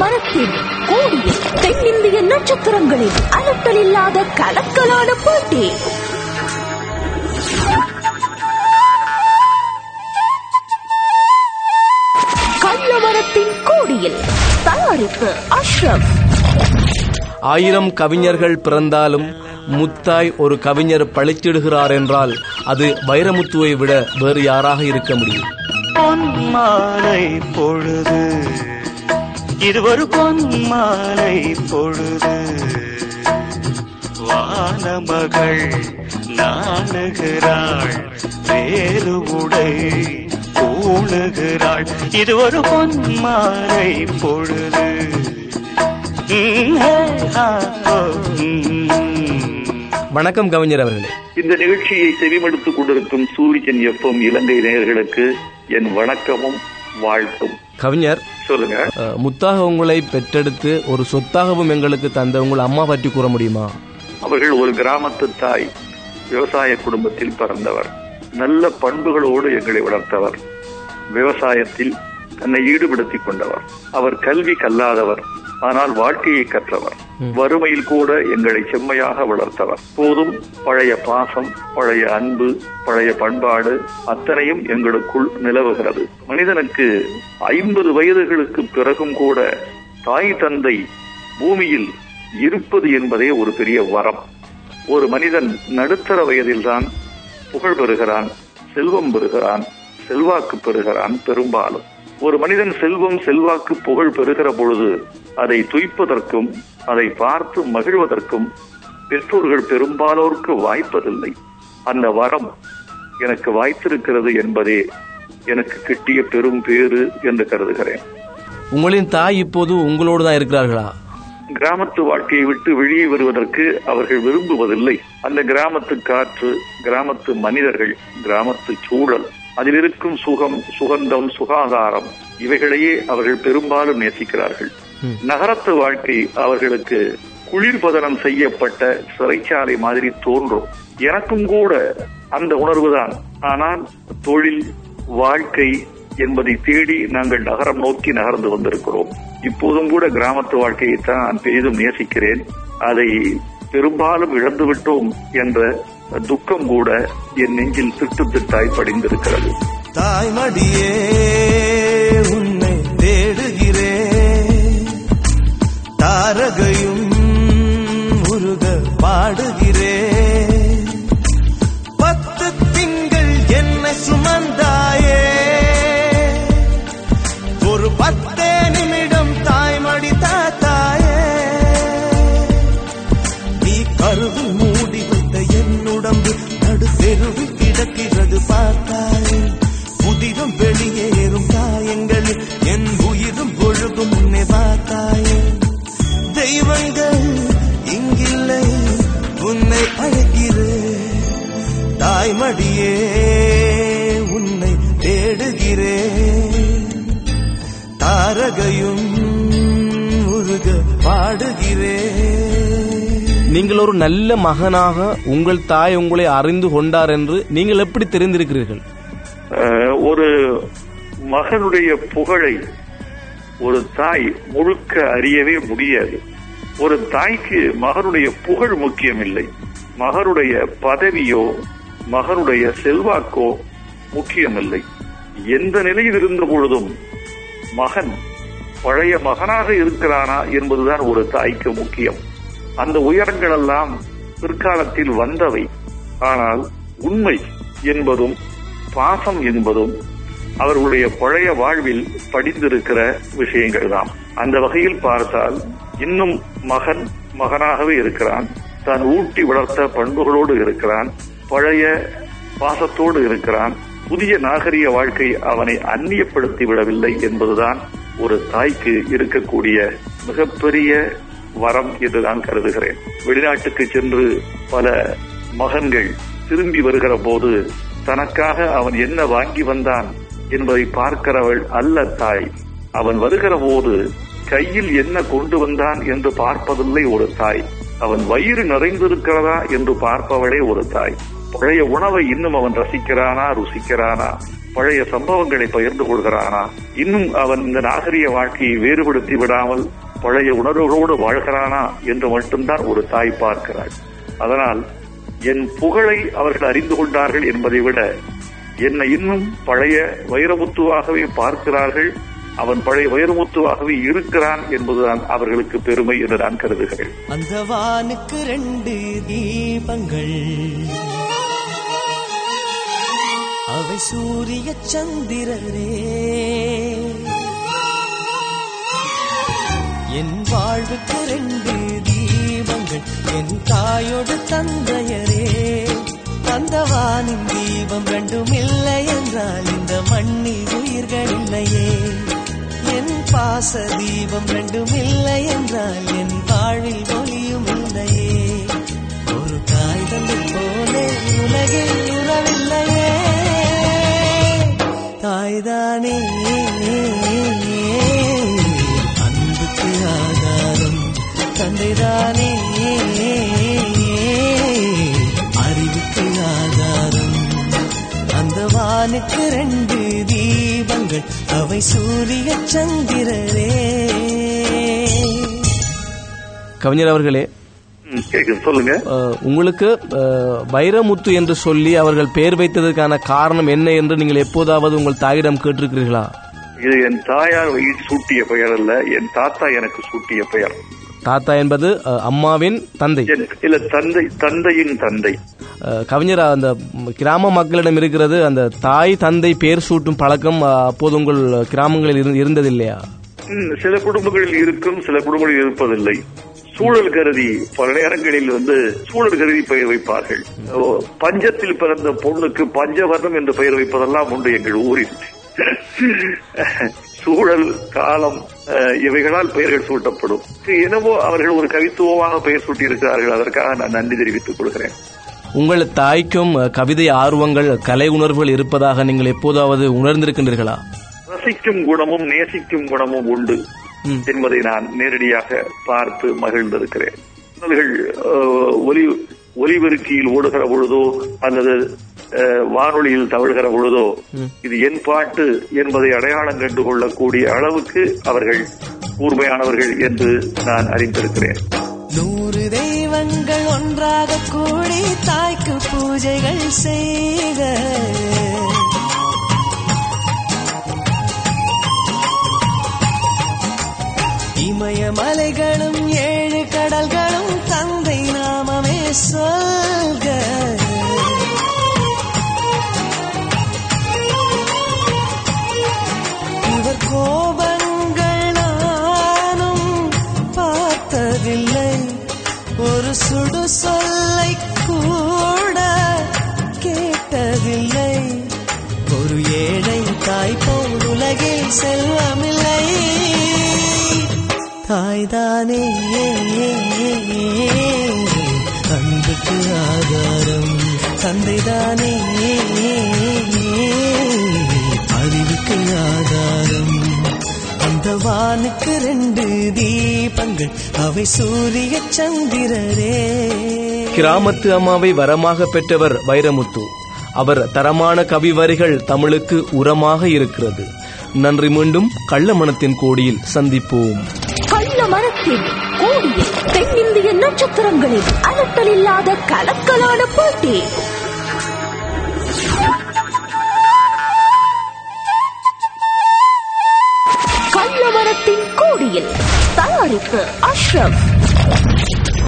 மரத்தின் கோடியில் தென்னிந்திய நட்சத்திரங்களின் அலட்டல் இல்லாத கலக்கலான போட்டி கள்ளமரத்தின் கோடியில் தயாரிப்பு அஷ்ரப் ஆயிரம் கவிஞர்கள் பிறந்தாலும் முத்தாய் ஒரு கவிஞர் பழிச்சிடுகிறார் என்றால் அது வைரமுத்துவை விட வேறு யாராக இருக்க முடியும் பொன்மாலை பொழுது இது ஒரு பொன்மாலை பொழுது வானமகள் நாணுகிறாள் வேறு உடை பூணுகிறாள் இது ஒரு பொன்மாலை பொழுது ம், ஹே, ஆ, ஓ, ம். வணக்கம் கவிஞர் அவர்களே இந்த நிகழ்ச்சியை செவிமடுத்துக் கொண்டிருக்கும் சூரியன் எஃப்எம் இலங்கை நேயர்களுக்கு என் வணக்கமும் வாழ்த்தும் கவிஞர் சொல்லுங்க அஹ், முத்தாக உங்களை பெற்றெடுத்து ஒரு சொத்தாகவும் எங்களுக்கு தந்த உங்கள் அம்மா பற்றி கூற முடியுமா அவர்கள் ஒரு கிராமத்து தாய் விவசாய குடும்பத்தில் பிறந்தவர் நல்ல பண்புகளோடு எங்களை வளர்த்தவர் விவசாயத்தில் தன்னை ஈடுபடுத்திக் கொண்டவர் அவர் கல்வி கல்லாதவர் ஆனால் வாழ்க்கையை கற்றவர் வறுமையில் கூட எங்களை செம்மையாக வளர்த்தவர் போதும் பழைய பாசம் பழைய அன்பு பழைய பண்பாடு அத்தனையும் எங்களுக்குள் நிலவுகிறது மனிதனுக்கு ஐம்பது வயதுகளுக்கு பிறகும் கூட தாய் தந்தை பூமியில் இருப்பது என்பதே ஒரு பெரிய வரம் ஒரு மனிதன் நடுத்தர வயதில்தான் புகழ் பெறுகிறான் செல்வம் பெறுகிறான் செல்வாக்கு பெறுகிறான் பெரும்பாலும் ஒரு மனிதன் செல்வம் செல்வாக்கு புகழ் பெறுகிற பொழுது அதை துய்ப்பதற்கும் அதை பார்த்து மகிழ்வதற்கும் பெற்றோர்கள் பெரும்பாலோருக்கு வாய்ப்பதில்லை அந்த வரம் எனக்கு வாய்த்திருக்கிறது என்பதே எனக்கு கிட்டிய பெரும் பேறு என்று கருதுகிறேன் உங்களின் தாய் இப்போது உங்களோடு தான் இருக்கிறார்களா கிராமத்து வாழ்க்கையை விட்டு வெளியே வருவதற்கு அவர்கள் விரும்புவதில்லை அந்த கிராமத்து காற்று கிராமத்து மனிதர்கள் கிராமத்து சூழல் அதில் இருக்கும் சுகம் சுகந்தம் சுகாதாரம் இவைகளையே அவர்கள் பெரும்பாலும் நேசிக்கிறார்கள் நகரத்து வாழ்க்கை அவர்களுக்கு குளிர்பதனம் செய்யப்பட்ட சிறைச்சாலை மாதிரி தோன்றும் எனக்கும் கூட அந்த உணர்வுதான் ஆனால் தொழில் வாழ்க்கை என்பதை தேடி நாங்கள் நகரம் நோக்கி நகர்ந்து வந்திருக்கிறோம் இப்போதும் கூட கிராமத்து வாழ்க்கையைத்தான் நான் பெரிதும் நேசிக்கிறேன் அதை பெரும்பாலும் இழந்து விட்டோம் என்ற துக்கம் கூட என் நெஞ்சில் திட்டு திட்டாய் படிந்திருக்கிறது தாய்மடியே உன்னை தேடுகிறேன் தாரகையும் முருக பாடுகிறேன் பத்து திங்கள் என்னை சுமந்தாயே ஒரு பத்தே நிமிடம் தாய்மடி தாத்தாயே நீ கருவில் மூடி வைத்த என் உடம்பு நடு தெருவில் கிடக்கிறது பார்த்தாயே புதிரும் வெளியேறும் காயங்களில் என் உயிரும் ஒழுகும் உன்னை பார்த்தாயே தெய்வங்கள் இங்கில்லை உன்னை அழைக்கிறேன் தாய்மடியே உன்னை தேடுகிறேன் தாரகையும் முருக பாடுகிறேன் நீங்கள் ஒரு நல்ல மகனாக உங்கள் தாய் உங்களை அறிந்து கொண்டார் என்று நீங்கள் எப்படி தெரிந்திருக்கிறீர்கள் அஹ், ஒரு மகனுடைய புகழை ஒரு தாய் முழுக்க அறியவே முடியாது ஒரு தாய்க்கு மகனுடைய புகழ் முக்கியமில்லை மகனுடைய பதவியோ மகனுடைய செல்வாக்கோ முக்கியமில்லை எந்த நிலையில் இருந்த பொழுதும் மகன் பழைய மகனாக இருக்கிறானா என்பதுதான் ஒரு தாய்க்கு முக்கியம் அந்த உயரங்கள் எல்லாம் பிற்காலத்தில் வந்தவை ஆனால் உண்மை என்பதும் பாசம் என்பதும் அவர்களுடைய பழைய வாழ்வில் படிந்திருக்கிற விஷயங்கள் தான் அந்த வகையில் பார்த்தால் இன்னும் மகன் மகனாகவே இருக்கிறான் தான் ஊட்டி வளர்த்த பண்புகளோடு இருக்கிறான் பழைய பாசத்தோடு இருக்கிறான் புதிய நாகரிக வாழ்க்கை அவனை அந்நியப்படுத்தி விடவில்லை என்பதுதான் ஒரு தாய்க்கு இருக்கக்கூடிய மிகப்பெரிய வரம் என்று நான் கருதுகிறேன் வெளிநாட்டுக்கு சென்று பல மகன்கள் திரும்பி வருகிற போது தனக்காக அவன் என்ன வாங்கி வந்தான் என்பதை பார்க்கிறவள் அல்ல தாய் அவன் வருகிற போது கையில் என்ன கொண்டு வந்தான் என்று பார்ப்பதில்லை ஒரு தாய் அவன் வயிறு நிறைந்திருக்கிறதா என்று பார்ப்பவளே ஒரு தாய் பழைய உணவை இன்னும் அவன் ரசிக்கிறானா ருசிக்கிறானா பழைய சம்பவங்களை பகிர்ந்து கொள்கிறானா இன்னும் அவன் இந்த நாகரிக வாழ்க்கையை வேறுபடுத்தி விடாமல் பழைய உணர்வுகளோடு வாழ்கிறானா என்று மட்டும்தான் ஒரு தாய் பார்க்கிறாள் அதனால் என் புகழை அவர்கள் அறிந்து கொண்டார்கள் என்பதை விட என்னை இன்னும் பழைய வைரமுத்துவாகவே பார்க்கிறார்கள் அவன் பழைய வைரமுத்துவாகவே இருக்கிறான் என்பதுதான் அவர்களுக்கு பெருமை என்று நான் கருதுகிறேன் அந்த வானுக்கு ரெண்டு தீபங்கள் அவை சூரிய சந்திரரே என் வாழ்வுக்கு ரெண்டு தீபங்கள் என் தாயோடு தந்தையரே அந்த வானின் தீபம் ரெண்டும் இல்லை என்றால் இந்த மண்ணில் உயிர்கள் இல்லையே என் பாச தீபம் ரெண்டும் இல்லை என்றால் என் வாழ்வில் ஒளியும் இல்லையே ஒரு தாய் தந்தை போலே உலகில் உறவில்லையே தாய்தானே அன்புக்கு ஆதாரம் தந்தைதானே அறிவுக்கு ஆதாரம் அந்த வானுக்கு ரெண்டு தீபங்கள் அவை சூரிய சந்திரரே கவிஞர் அவர்களே ம், கேக்குது சொல்லுங்க அஹ், உங்களுக்கு அஹ், வைரமுத்து என்று சொல்லி அவர்கள் பெயர் வைத்ததற்கான காரணம் என்ன என்று நீங்கள் எப்போதாவது உங்கள் தாயிடம் கேட்டிருக்கிறீர்களா இது என் தாயார் வயிறு சூட்டிய பெயர் அல்ல என் தாத்தா எனக்கு சூட்டிய பெயர் தாத்தா என்பது அஹ், அம்மாவின் தந்தை என் இல்ல தந்தை தந்தையின் தந்தை அஹ், கவிஞர் அந்த ம், கிராம மக்களிடம் இருக்கிறது அந்த தாய் தந்தை பெயர் சூட்டும் பழக்கம் அஹ், அப்போது உங்கள் கிராமங்களில் இரு- இருந்ததில்லையா ம், சில குடும்பங்களில் இருக்கும் சில குடும்பங்களில் இருப்பதில்லை சூழல் கருதி பல நேரங்களில் வந்து சூழல் கருதி பெயர் வைப்பார்கள் ஓ, பஞ்சத்தில் பிறந்த பொண்ணுக்கு பஞ்சவர்ணம் என்று பெயர் வைப்பதெல்லாம் உண்டு எங்கள் ஊரில் சூழல் காலம் அஹ், இவைகளால் பெயர்கள் சூட்டப்படும் என்னவோ அவர்கள் ஒரு கவித்துவமாக பெயர் சூட்டியிருக்கிறார்கள் அதற்காக நான் நன்றி தெரிவித்துக் கொள்கிறேன் உங்கள் தாய்க்கும் அஹ், கவிதை ஆர்வங்கள் கலை உணர்வுகள் இருப்பதாக நீங்கள் எப்போதாவது உணர்ந்திருக்கின்றீர்களா ரசிக்கும் குணமும் நேசிக்கும் குணமும் உண்டு ம். என்பதை நான் நேரடியாக பார்த்து மகிழ்ந்திருக்கிறேன் அவர்கள் அஹ், ஒலி ஒலிபெருக்கியில் ஓடுகிற பொழுதோ அல்லது அஹ், வானொலியில் தவழ்கிற பொழுதோ இது என் பாட்டு என்பதை அடையாளம் கண்டு கொள்ளக்கூடிய அளவுக்கு அவர்கள் கூர்மையானவர்கள் என்று நான் அறிந்திருக்கிறேன் நூறு தெய்வங்கள் ஒன்றாக கூடி தாய்க்கு பூஜைகள் செய்க இமயமலைகளும் ஏழு கடல்களும் தந்தை நாமமே சொல்க இவர் கோபங்கள் நானும் பார்த்ததில்லை ஒரு சுடு சொல்லை கூட கேட்டதில்லை ஒரு ஏழை தாய் போல் உலகில் செல்வமில்லை தாய்தானே அன்புக்கு ஆதாரம் தந்தைதானே அறிவுக்கு ஆதாரம் அந்த வானுக்கு ரெண்டு தீபங்கள் அவை சூரிய சந்திரரே கிராமத்து அம்மாவை வரமாக பெற்றவர் வைரமுத்து அவர் தரமான கவி வரிகள் தமிழுக்கு உரமாக இருக்கிறது நன்றி மீண்டும் கள்ளமணத்தின் கோடியில் சந்திப்போம் கள்ள மரத்தின் கோடியில் தென்னிந்திய நட்சத்திரங்களின் அலட்டல் இல்லாத கலக்கலான போட்டி கள்ள மரத்தின் கோடியில் தயாரிப்பு அஷ்ரப்